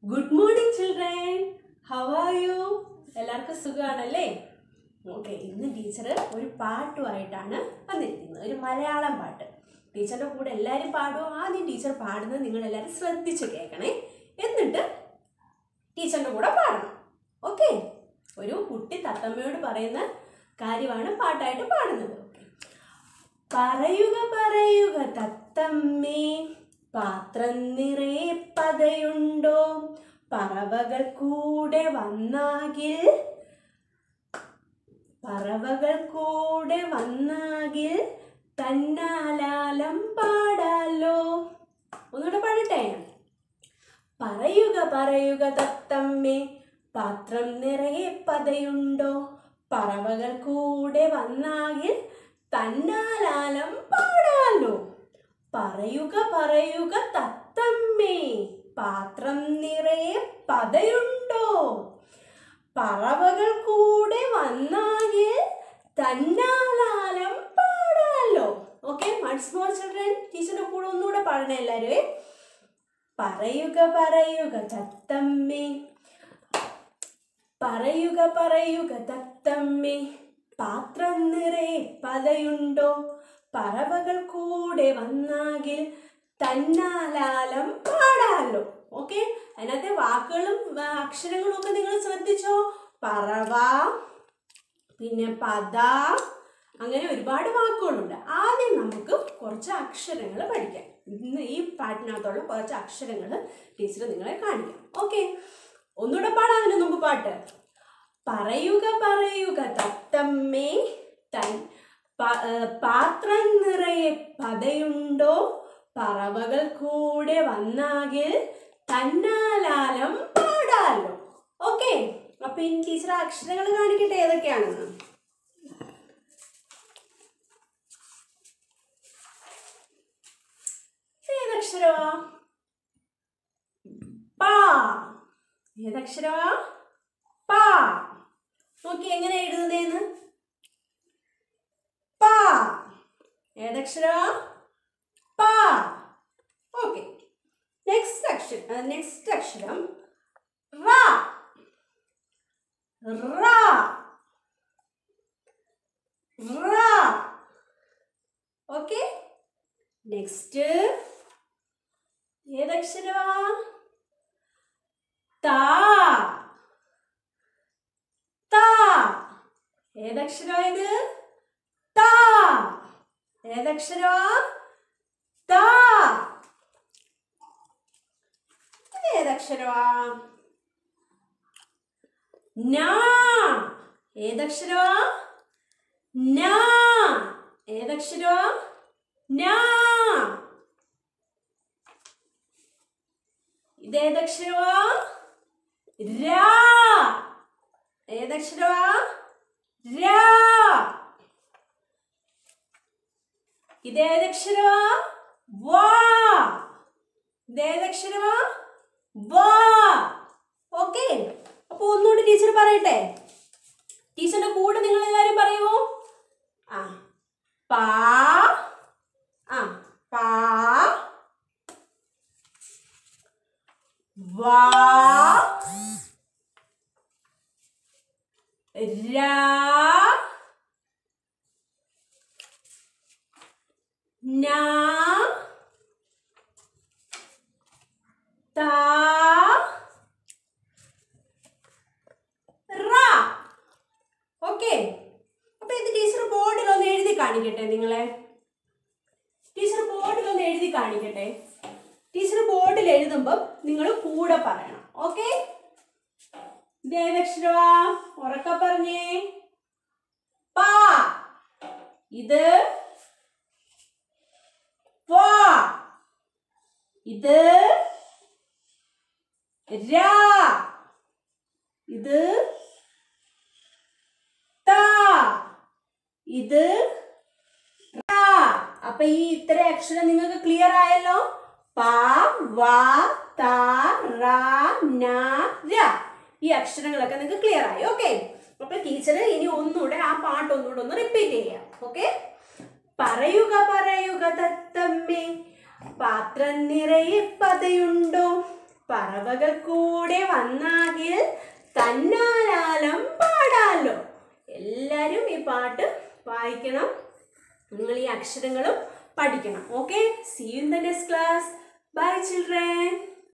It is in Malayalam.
good morning children how are you എല്ലാവർക്കും സുഖമാണല്ലേ ഓക്കെ ഇന്ന് ടീച്ചർ ഒരു പാട്ടുമായിട്ടാണ് വന്നിരിക്കുന്നത് ഒരു മലയാളം പാട്ട് ടീച്ചറിൻ്റെ കൂടെ എല്ലാവരും പാടുമോ ആദ്യം ടീച്ചർ പാടുന്നത് നിങ്ങൾ എല്ലാവരും ശ്രദ്ധിച്ച് കേൾക്കണേ എന്നിട്ട് ടീച്ചറിൻ്റെ കൂടെ പാടണം ഓക്കെ ഒരു കുട്ടി തത്തമ്മയോട് പറയുന്ന കാര്യമാണ് പാട്ടായിട്ട് പാടുന്നത് ഓക്കെ പറയുക പറയുക തത്തമ്മേ പാത്രം നിറയെ പതയുണ്ടോ പറവകൾ കൂടെ വന്നാകിൽ പറവകൾ കൂടെ വന്നാകിൽ തന്നാലാലം പാടാലോ ഒന്നുകൂടെ പാടട്ടെ പറയുക പറയുക തത്തമ്മേ പാത്രം നിറയെ പതയുണ്ടോ പറവകൾ കൂടെ വന്നാകിൽ തന്നാലാലം പാടാലോ പറയുക പറയുക തത്തമ്മേ പാത്രം നിറയെ പതയുണ്ടോ പറവകൾ കൂടെ വന്നാകിൽ തന്നാലാലം പാടാലോ ഓക്കെ മൺസ് മോർ ചിൽഡ്രൻ ടീച്ചറിന്റെ കൂടെ ഒന്നുകൂടെ പാടണേ എല്ലാവരും പറയുക പറയുക തത്തമ്മേ പറയുക പറയുക തത്തമ്മേ പാത്രം നിറയെ പതയുണ്ടോ പറവകൾ കൂടെ വന്നാകിൽ തന്നാലാലം പാടാലോ ഓക്കെ അതിനകത്തെ വാക്കുകളും ആ, അക്ഷരങ്ങളും ഒക്കെ നിങ്ങൾ ശ്രദ്ധിച്ചോ പറവ പിന്നെ പദ അങ്ങനെ ഒരുപാട് വാക്കുകളുണ്ട് ആദ്യം നമുക്ക് കുറച്ച് അക്ഷരങ്ങൾ പഠിക്കാം ഇന്ന് ഈ പാട്ടിനകത്തുള്ള കുറച്ച് അക്ഷരങ്ങൾ ടീച്ചർ നിങ്ങളെ കാണിക്കാം ഓക്കെ ഒന്നുകൂടെ പാടാതിന് മുമ്പ് പാട്ട് പറയുക പറയുക തത്തമ്മേ തൻ പ- ഏ, പാത്രം നിറയെ പതയുണ്ടോ പറവകൾ കൂടെ വന്നാകിൽ തന്നാലാലം പാടാലോ ഓക്കെ അപ്പൊ ഇനി ടീച്ചർ അക്ഷരങ്ങൾ കാണിക്കട്ടെ ഏതൊക്കെയാണെന്ന് ഏതക്ഷരമാ പാ ഏതക്ഷരമാ പാ നോക്കി എങ്ങനെ എഴുതുന്നേന്ന് പാ ഏതക്ഷരമാ പാ ഓക്കെ നെക്സ്റ്റ് അക്ഷരം നെക്സ്റ്റ് അക്ഷരം റ റ റ ഓക്കെ നെക്സ്റ്റ് ഏതക്ഷരമാ താ താ ഏതക്ഷരമാ ഇത് താ ഏതക്ഷരമാ താ ഇത് ഏതക്ഷരമാ നാ ഏതക്ഷരമാ നാ ഏതക്ഷരമാ നാ ഇതേതക്ഷരമാ രാ ഏതക്ഷരമാ രാ ഇതേതക്ഷരമാ വാ ഇതേതക്ഷരമാ വാ ഓക്കെ അപ്പൊ ഒന്നുകൂടി ടീച്ചർ പറയട്ടെ ടീച്ചറിന്റെ കൂടെ നിങ്ങൾ എല്ലാവരും പറയുമോ ആ പാ ആ പാ വാ രാ നാ താ റ ഓക്കെ അപ്പൊ ഇത് ടീച്ചർ ബോർഡിൽ ഒന്ന് എഴുതി കാണിക്കട്ടെ നിങ്ങളെ ടീച്ചർ ബോർഡിൽ ഒന്ന് എഴുതി കാണിക്കട്ടെ ടീച്ചർ ബോർഡിൽ എഴുതുമ്പോൾ നിങ്ങൾ കൂടെ പറയണം ഓക്കെ ഇത് ഏതക്ഷരമാ ഉറക്ക പറഞ്ഞേ പാ ഇത് വാ ഇത് രാ ഇത് താ ഇത് റാ അപ്പൊ ഈ ഇത്ര അക്ഷരം നിങ്ങൾക്ക് ക്ലിയർ ആയല്ലോ പ വ ത റ ന ര ഈ അക്ഷരങ്ങളൊക്കെ നിങ്ങൾക്ക് ക്ലിയർ ആയി ഓക്കെ അപ്പൊ ടീച്ചർ ഇനി ഒന്നുകൂടെ ആ പാട്ട് ഒന്നുകൂടെ ഒന്ന് റിപ്പീറ്റ് ചെയ്യാം ഓക്കെ പറയുക പറയുക തത്തമ്മേ പാത്രം നിറയെ പതയുണ്ടോ പറവകൾ കൂടെ വന്നാകിൽ തന്നാലാലം പാടാലോ എല്ലാവരും ഈ പാട്ട് വായിക്കണം നിങ്ങൾ ഈ അക്ഷരങ്ങളും പഠിക്കണം okay see in the next class bye children